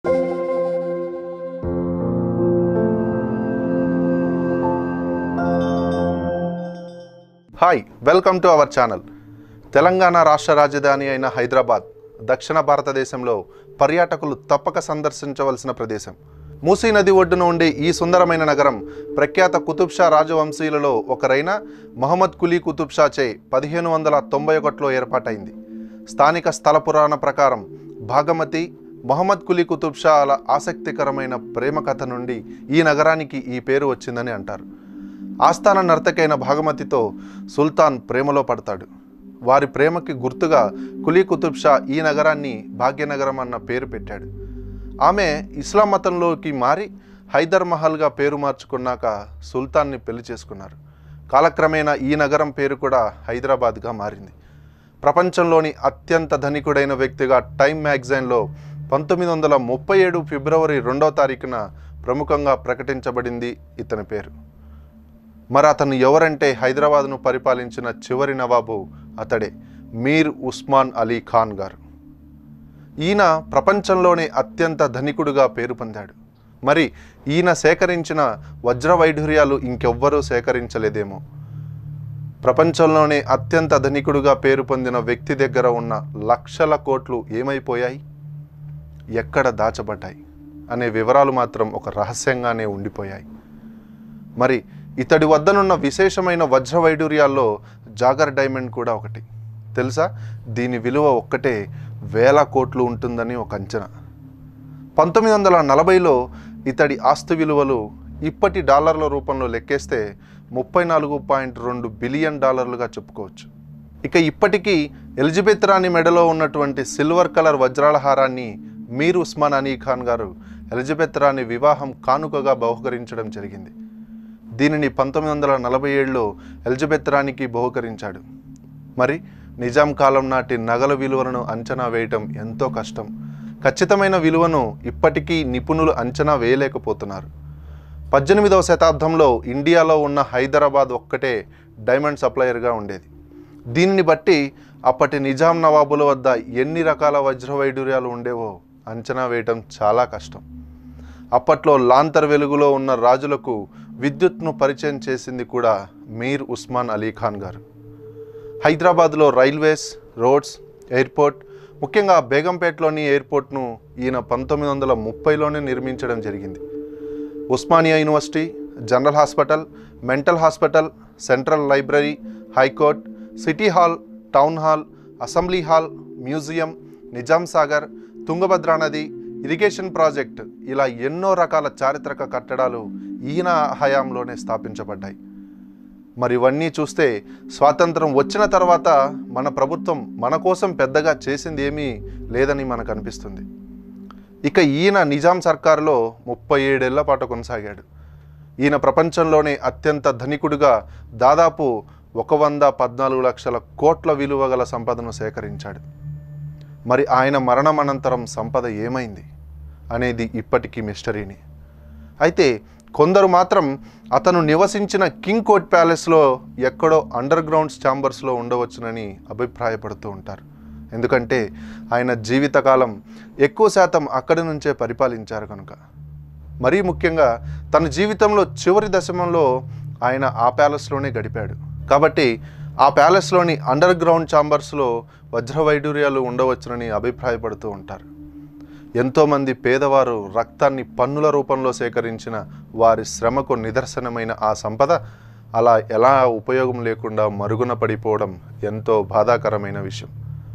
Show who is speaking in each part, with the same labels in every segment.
Speaker 1: hi welcome to our channel Telangana రాష్ట్ర రాజధాని అయిన హైదరాబాద్ దక్షిణ భారతదేశంలో పర్యాటకులు తప్పక సందర్శించవలసిన ప్రదేశం మూసీ నది ఒడ్డున ఉండే ఈ సుందరమైన నగరం ప్రఖ్యాత కుతుబ్ షా రాజవంశీయులలో ఒకరైన మహమ్మద్ కులీ కుతుబ్ షా చే పదిహేను వందల తొంభై ఒకటిలో ఏర్పాటైంది స్థానిక స్థల పురాణ ప్రకారం భాగమతి మహమ్మద్ కులీ కుతుబ్ షాల ఆసక్తికరమైన ప్రేమ కథ నుండి ఈ నగరానికి ఈ పేరు వచ్చిందని అంటారు ఆస్థాన నర్తకైన భాగమతితో సుల్తాన్ ప్రేమలో పడతాడు వారి ప్రేమకి గుర్తుగా కులీ కుతుబ్ షా ఈ నగరాన్ని భాగ్యనగరం అన్న పేరు పెట్టాడు ఆమె ఇస్లాం మతంలోకి మారి హైదర్ మహల్గా పేరు మార్చుకున్నాక సుల్తాన్ని పెళ్లి చేసుకున్నారు కాలక్రమేణా ఈ నగరం పేరు కూడా హైదరాబాద్గా మారింది ప్రపంచంలోని అత్యంత ధనికుడైన వ్యక్తిగా టైమ్ మ్యాగజైన్లో పంతొమ్మిది వందల ముప్పై ఏడు ఫిబ్రవరి రెండవ తారీఖున ప్రముఖంగా ప్రకటించబడింది ఇతని పేరు మరి అతను ఎవరంటే హైదరాబాద్ను పరిపాలించిన చివరి నవాబు అతడే మీర్ ఉస్మాన్ అలీ ఖాన్ గారు ఈయన ప్రపంచంలోనే అత్యంత ధనికుడుగా పేరు పొందాడు మరి ఈయన సేకరించిన వజ్ర వైఢూర్యాలు ఇంకెవ్వరూ సేకరించలేదేమో ప్రపంచంలోనే అత్యంత ధనికుడుగా పేరు పొందిన వ్యక్తి దగ్గర ఉన్న లక్షల కోట్లు ఏమైపోయాయి ఎక్కడ దాచబడ్డాయి అనే వివరాలు మాత్రం ఒక రహస్యంగానే ఉండిపోయాయి మరి ఇతడి వద్దనున్న విశేషమైన వజ్ర వైడూర్యాల్లో జాగర్ డైమండ్ కూడా ఒకటి తెలుసా దీని విలువ ఒక్కటే వేల కోట్లు ఉంటుందని ఒక అంచనా పంతొమ్మిది వందల నలభైలో ఇతడి ఆస్తి విలువలు ఇప్పటి డాలర్ల రూపంలో లెక్కేస్తే ముప్పై నాలుగు పాయింట్ రెండు బిలియన్ డాలర్లుగా చెప్పుకోవచ్చు ఇక ఇప్పటికీ ఎలిజబెత్ రాణి మెడలో ఉన్నటువంటి సిల్వర్ కలర్ వజ్రాల హారాన్ని మీర్ ఉస్మాన్ అలీ ఖాన్ గారు ఎలిజబెత్ రాణి వివాహం కానుకగా బహుకరించడం జరిగింది దీనిని పంతొమ్మిది వందల నలభై ఏడులో ఎలిజబెత్ రాణికి బహుకరించాడు మరి నిజాం కాలం నాటి నగల విలువలను అంచనా వేయటం ఎంతో కష్టం ఖచ్చితమైన విలువను ఇప్పటికీ నిపుణులు అంచనా వేయలేకపోతున్నారు పద్దెనిమిదవ శతాబ్దంలో ఇండియాలో ఉన్న హైదరాబాద్ ఒక్కటే డైమండ్ సప్లయర్గా ఉండేది దీనిని బట్టి అప్పటి నిజాం నవాబుల వద్ద ఎన్ని రకాల వజ్ర వైడూర్యాలు ఉండేవో అంచనా వేయటం చాలా కష్టం అప్పట్లో లాంతర్ వెలుగులో ఉన్న రాజులకు విద్యుత్ను పరిచయం చేసింది కూడా మీర్ ఉస్మాన్ అలీ ఖాన్ గారు హైదరాబాద్లో రైల్వేస్ రోడ్స్ ఎయిర్పోర్ట్ ముఖ్యంగా బేగంపేటలోని ఎయిర్పోర్ట్ను ఈయన పంతొమ్మిది వందల ముప్పైలోనే నిర్మించడం జరిగింది Osmania university general hospital mental hospital central library high court city hall town hall assembly hall museum Nizam Sagar Tungabhadra నది ఇరిగేషన్ ప్రాజెక్ట్ ఇలా ఎన్నో రకాల చారిత్రక కట్టడాలు ఈయన హయాంలోనే స్థాపించబడ్డాయి మరి ఇవన్నీ చూస్తే స్వాతంత్రం వచ్చిన తర్వాత మన ప్రభుత్వం మన కోసం పెద్దగా చేసింది ఏమీ లేదని మనకు అనిపిస్తుంది ఇక ఈయన నిజాం సర్కారులో ముప్పై ఏడేళ్ల పాటు కొనసాగాడు ఈయన ప్రపంచంలోనే అత్యంత ధనికుడిగా దాదాపు ఒక వంద పద్నాలుగు లక్షల కోట్ల విలువ గల సంపదను సేకరించాడు మరి ఆయన మరణం అనంతరం సంపద ఏమైంది అనేది ఇప్పటికీ మిస్టరీని అయితే కొందరు మాత్రం అతను నివసించిన కింగ్ కోట్ ప్యాలెస్లో ఎక్కడో అండర్ గ్రౌండ్స్ ఛాంబర్స్లో ఉండవచ్చునని అభిప్రాయపడుతూ ఉంటారు ఎందుకంటే ఆయన జీవితకాలం ఎక్కువ శాతం అక్కడి నుంచే పరిపాలించారు కనుక మరీ ముఖ్యంగా తన జీవితంలో చివరి దశమంలో ఆయన ఆ ప్యాలెస్లోనే గడిపాడు కాబట్టి ఆ ప్యాలెస్లోని అండర్ గ్రౌండ్ ఛాంబర్స్లో వజ్ర వైడూర్యాలు ఉండవచ్చునని అభిప్రాయపడుతూ ఉంటారు ఎంతోమంది పేదవారు రక్తాన్ని పన్నుల రూపంలో సేకరించిన వారి శ్రమకు నిదర్శనమైన ఆ సంపద అలా ఎలా ఉపయోగం లేకుండా మరుగున పడిపోవడం ఎంతో బాధాకరమైన విషయం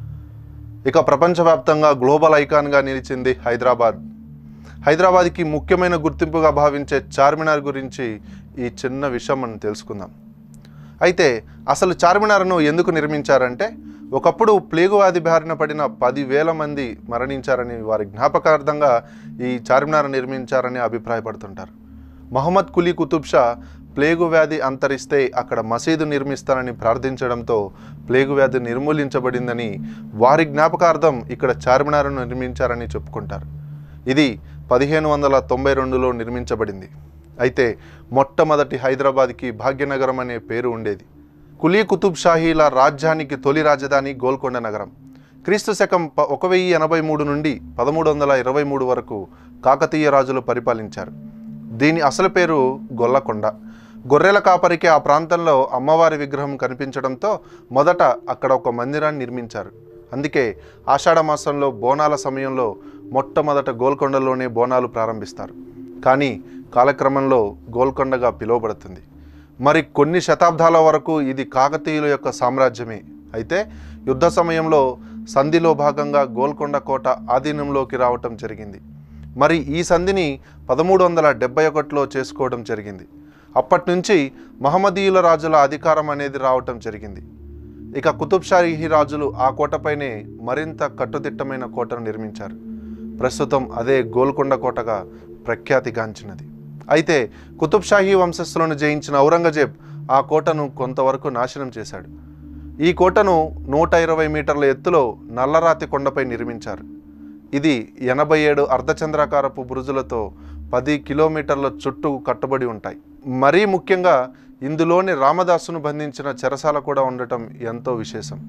Speaker 1: ఇక ప్రపంచవ్యాప్తంగా గ్లోబల్ ఐకాన్గా నిలిచింది హైదరాబాద్ హైదరాబాద్కి ముఖ్యమైన గుర్తింపుగా భావించే చార్మినార్ గురించి ఈ చిన్న విషయం మనం తెలుసుకుందాం అయితే అసలు చార్మినార్ను ఎందుకు నిర్మించారంటే ఒకప్పుడు ప్లేగు వ్యాధి బారిన పడిన పదివేల మంది మరణించారని వారి జ్ఞాపకార్థంగా ఈ చార్మినార్ నిర్మించారని అభిప్రాయపడుతుంటారు మహమ్మద్ కులీ కుతుబ్ షా ప్లేగు వ్యాధి అంతరిస్తే అక్కడ మసీదు నిర్మిస్తానని ప్రార్థించడంతో ప్లేగు వ్యాధి నిర్మూలించబడిందని వారి జ్ఞాపకార్థం ఇక్కడ చార్మినార్ను నిర్మించారని చెప్పుకుంటారు ఇది పదిహేను వందల తొంభై రెండులో నిర్మించబడింది అయితే మొట్టమొదటి హైదరాబాద్కి భాగ్యనగరం అనే పేరు ఉండేది కులీ కుతుబ్ షాహీల రాజ్యానికి తొలి రాజధాని గోల్కొండ నగరం క్రీస్తు శకం ప ఒక వెయ్యి ఎనభై మూడు నుండి పదమూడు వందల ఇరవై మూడు వరకు కాకతీయ రాజులు పరిపాలించారు దీని అసలు పేరు గొల్లకొండ గొర్రెల కాపరికి ఆ ప్రాంతంలో అమ్మవారి విగ్రహం కనిపించడంతో మొదట అక్కడ ఒక మందిరాన్ని నిర్మించారు అందుకే ఆషాఢ మాసంలో బోనాల సమయంలో మొట్టమొదట గోల్కొండలోనే బోనాలు ప్రారంభిస్తారు కానీ కాలక్రమంలో గోల్కొండగా పిలువబడుతుంది మరి కొన్ని శతాబ్దాల వరకు ఇది కాకతీయుల యొక్క సామ్రాజ్యమే అయితే యుద్ధ సమయంలో సంధిలో భాగంగా గోల్కొండ కోట ఆధీనంలోకి రావటం జరిగింది మరి ఈ సంధిని పదమూడు వందల డెబ్బై ఒకటిలో చేసుకోవడం జరిగింది అప్పటి నుంచి మహమ్మదీయుల రాజుల అధికారం అనేది రావటం జరిగింది ఇక కుతుబ్ షాహీ రాజులు ఆ కోటపైనే మరింత కట్టుదిట్టమైన కోటను నిర్మించారు ప్రస్తుతం అదే గోల్కొండ కోటగా ప్రఖ్యాతిగాంచినది అయితే కుతుబ్ షాహీ వంశస్థులను జయించిన ఔరంగజేబ్ ఆ కోటను కొంతవరకు నాశనం చేశాడు ఈ కోటను నూట ఇరవై మీటర్ల ఎత్తులో నల్లరాతి కొండపై నిర్మించారు ఇది ఎనభై ఏడు అర్ధచంద్రాకారపు బురుజులతో పది కిలోమీటర్ల చుట్టూ కట్టుబడి ఉంటాయి మరీ ముఖ్యంగా ఇందులోని రామదాసును బంధించిన చెరసాల కూడా ఉండటం ఎంతో విశేషం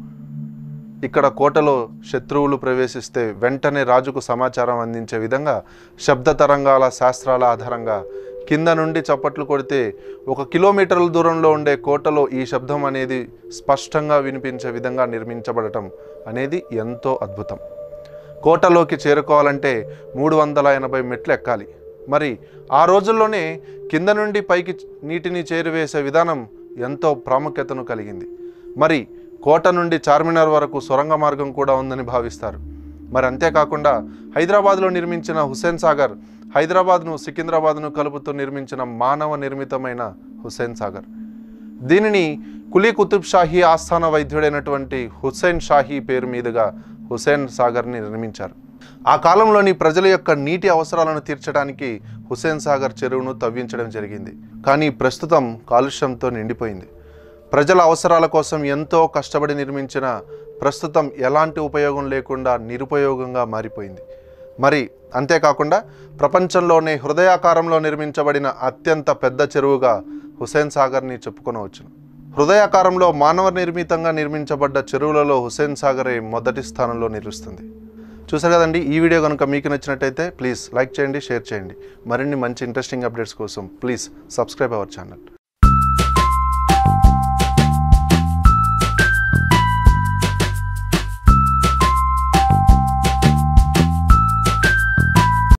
Speaker 1: ఇక్కడ కోటలో శత్రువులు ప్రవేశిస్తే వెంటనే రాజుకు సమాచారం అందించే విధంగా శబ్ద తరంగాల శాస్త్రాల ఆధారంగా కింద నుండి చప్పట్లు కొడితే ఒక కిలోమీటర్ల దూరంలో ఉండే కోటలో ఈ శబ్దం అనేది స్పష్టంగా వినిపించే విధంగా నిర్మించబడటం అనేది ఎంతో అద్భుతం కోటలోకి చేరుకోవాలంటే మూడు వందల ఎనభై మెట్లు ఎక్కాలి మరి ఆ రోజుల్లోనే కింద నుండి పైకి నీటిని చేరువేసే విధానం ఎంతో ప్రాముఖ్యతను కలిగింది మరి కోట నుండి చార్మినార్ వరకు సొరంగ మార్గం కూడా ఉందని భావిస్తారు మరి అంతేకాకుండా హైదరాబాద్లో నిర్మించిన హుస్సేన్ సాగర్ హైదరాబాద్ను సికింద్రాబాద్ను కలుపుతూ నిర్మించిన మానవ నిర్మితమైన హుస్సేన్ సాగర్ దీనిని కులీ కుతుబ్ షాహీ ఆస్థాన వైద్యుడైనటువంటి హుస్సేన్ షాహీ పేరు మీదుగా హుస్సేన్ సాగర్ని నిర్మించారు ఆ కాలంలోని ప్రజల యొక్క నీటి అవసరాలను తీర్చడానికి హుస్సేన్ సాగర్ చెరువును తవ్వించడం జరిగింది కానీ ప్రస్తుతం కాలుష్యంతో నిండిపోయింది ప్రజల అవసరాల కోసం ఎంతో కష్టపడి నిర్మించిన ప్రస్తుతం ఎలాంటి ఉపయోగం లేకుండా నిరుపయోగంగా మారిపోయింది మరి అంతేకాకుండా ప్రపంచంలోనే హృదయాకారంలో నిర్మించబడిన అత్యంత పెద్ద చెరువుగా హుసేన్ సాగర్ని చెప్పుకొనవచ్చును హృదయాకారంలో మానవ నిర్మితంగా నిర్మించబడ్డ చెరువులలో హుసేన్ సాగరే మొదటి స్థానంలో నిలుస్తుంది చూసారు కదండి ఈ వీడియో కనుక మీకు నచ్చినట్టయితే ప్లీజ్ లైక్ చేయండి షేర్ చేయండి మరిన్ని మంచి ఇంట్రెస్టింగ్ అప్డేట్స్ కోసం ప్లీజ్ సబ్స్క్రైబ్ అవర్ ఛానల్